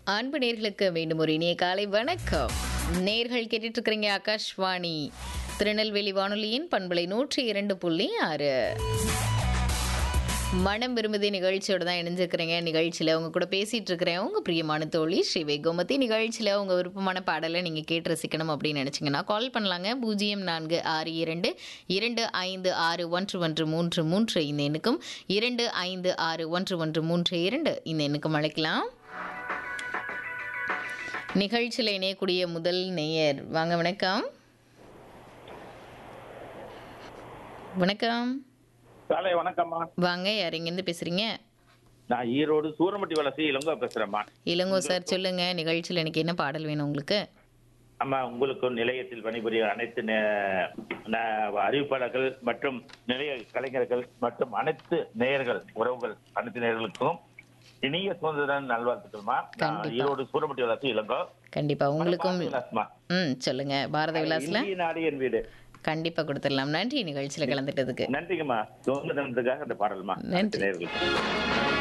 அன்பு நேர்களுக்கு மீண்டும் ஒரு இனிய காலை வணக்கம் நேர்கள் கேட்டுட்டு இருக்கிறீங்க ஆகாஷ்வாணி திருநெல்வேலி வானொலியின் பண்பலை நூற்றி இரண்டு புள்ளி ஆறு மனம் விரும்புதி நிகழ்ச்சியோட தான் இணைஞ்சிருக்கிறேங்க நிகழ்ச்சியில் உங்க கூட பேசிட்டு இருக்கிறேன் உங்க பிரியமான தோழி ஸ்ரீ கோமதி நிகழ்ச்சியில் உங்க விருப்பமான பாடலை நீங்க கேட்டு ரசிக்கணும் அப்படின்னு நினைச்சீங்கன்னா கால் பண்ணலாங்க பூஜ்ஜியம் நான்கு ஆறு இரண்டு இரண்டு ஐந்து ஆறு ஒன்று ஒன்று மூன்று மூன்று இந்த எண்ணுக்கும் இரண்டு ஐந்து ஆறு ஒன்று ஒன்று மூன்று இரண்டு இந்த எண்ணுக்கும் அழைக்கலாம் நிகழ்ச்சியில் இணையக்கூடிய முதல் நேயர் வாங்க வணக்கம் வணக்கம் காலை வணக்கம்மா வாங்க யார் எங்கேருந்து பேசுறீங்க நான் ஈரோடு சூரமட்டி வளசி இளங்கோ பேசுறேம்மா இளங்கோ சார் சொல்லுங்க நிகழ்ச்சியில் எனக்கு என்ன பாடல் வேணும் உங்களுக்கு அம்மா உங்களுக்கும் நிலையத்தில் பணிபுரிய அனைத்து நே- ந- அறிவிப்பாளர்கள் மற்றும் நிலைய கலைஞர்கள் மற்றும் அனைத்து நேயர்கள் உறவுகள் அனைத்து நேயர்களுக்கும் இனிய சுதந்திர நல்வாழ்த்துக்கள்மா நான் கண்டிப்பா. ஈரோடு சூரமட்டி வளசி இளங்கோ கண்டிப்பா உங்களுக்கும் விலாஸ்மா ம் சொல்லுங்க பாரத விலாஸ்ல இந்திய நாடு என் வீடு கண்டிப்பா கொடுத்துடலாம் நன்றி நிகழ்ச்சியில் கலந்துட்டதுக்கு நன்றிங்கம்மா சுதந்திரத்துக்காக அந்த பாடல்மா நன்றி. நேயர்களுக்கு